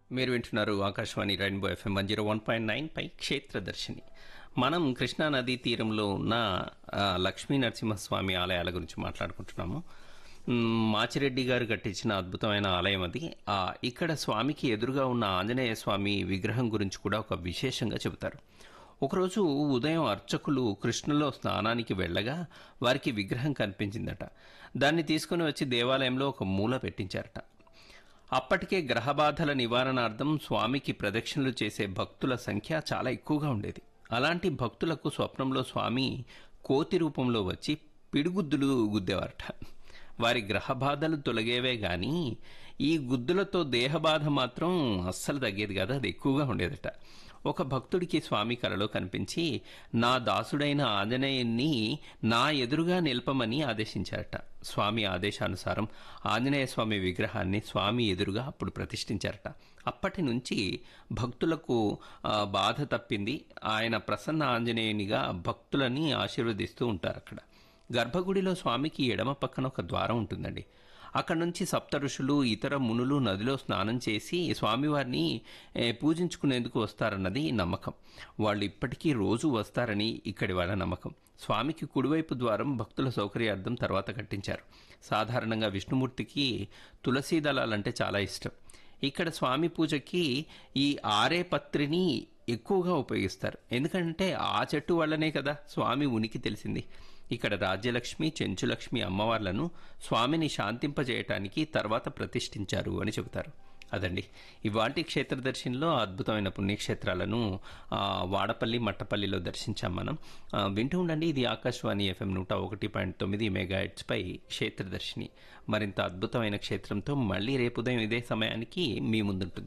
మీరు వింటున్నారు ఆకాశవాణి rainbow FM one zero one point nine పై క్షేత్రదర్శిని మనం కృష్ణా నదీ తీరంలో ఉన్న ఆ, లక్ష్మీ నరసింహస్వామి ఆలయాల గురించి మాట్లాడుకుంటున్నాము మ్, మాచిరెడ్డి గారు కట్టించిన అద్భుతమైన ఆలయం అది ఆ, ఇక్కడ స్వామికి ఎదురుగా ఉన్న ఆంజనేయ స్వామి విగ్రహం గురించి కూడా ఒక విశేషంగా చెబుతారు ఒకరోజు ఉదయం అర్చకులు కృష్ణలో స్నానానికి వెళ్ళగా వారికి విగ్రహం కనిపించిందట దాన్ని తీసుకుని వచ్చి దేవాలయంలో ఒక మూల పెట్టించారట అప్పటికే గ్రహబాధల నివారణార్థం స్వామికి ప్రదక్షిణలు చేసే భక్తుల సంఖ్య చాలా ఎక్కువగా ఉండేది అలాంటి భక్తులకు స్వప్నంలో స్వామి కోతి రూపంలో వచ్చి పిడిగుద్దులు గుద్దేవారట వారి గ్రహబాధలు తొలగేవే గాని ఈ గుద్దులతో దేహబాధ మాత్రం అస్సలు తగ్గేది కాదు అది ఎక్కువగా ఉండేదట ఒక భక్తుడికి స్వామి కలలో కనిపించి నా దాసుడైన ఆంజనేయుణ్ణి నా ఎదురుగా నిల్పమని ఆదేశించారట స్వామి ఆదేశానుసారం ఆంజనేయ స్వామి విగ్రహాన్ని స్వామి ఎదురుగా అప్పుడు ప్రతిష్ఠించారట అప్పటి నుంచి భక్తులకు ఆ, బాధ తప్పింది ఆయన ప్రసన్న ఆంజనేయునిగా భక్తులని ఆశీర్వదిస్తూ ఉంటారు అక్కడ గర్భగుడిలో స్వామికి ఎడమ పక్కన ఒక ద్వారం ఉంటుందండి అక్కడి నుంచి సప్త ఋషులు ఇతర మునులు నదిలో స్నానం చేసి స్వామివారిని ఏ, పూజించుకునేందుకు వస్తారన్నది నమ్మకం వాళ్ళు ఇప్పటికీ రోజు వస్తారని ఇక్కడి వాళ్ళ నమ్మకం స్వామికి కుడివైపు ద్వారం భక్తుల సౌకర్యార్థం తర్వాత కట్టించారు సాధారణంగా విష్ణుమూర్తికి తులసీ దళాలంటే చాలా ఇష్టం ఇక్కడ స్వామి పూజకి ఈ ఆరే పత్రిని ఎక్కువగా ఉపయోగిస్తారు ఎందుకంటే ఆ చెట్టు వల్లనే కదా స్వామి ఉనికి తెలిసింది ఇక్కడ రాజ్యలక్ష్మి చెంచులక్ష్మి అమ్మవార్లను స్వామిని శాంతింపజేయటానికి తర్వాత ప్రతిష్ఠించారు అని చెబుతారు అదండి ఇవాల్టి క్షేత్రదర్శినిలో అద్భుతమైన పుణ్యక్షేత్రాలను ఆ, వాడపల్లి మట్టపల్లిలో దర్శించాం మనం ఆ, వింటూ ఉండండి ఇది ఆకాశవాణి ఎఫ్ఎం నూట ఒకటి పాయింట్ తొమ్మిది మెగా పై క్షేత్రదర్శిని మరింత అద్భుతమైన క్షేత్రంతో మళ్ళీ రేపు ఉదయం ఇదే సమయానికి మీ ముందుంటుంది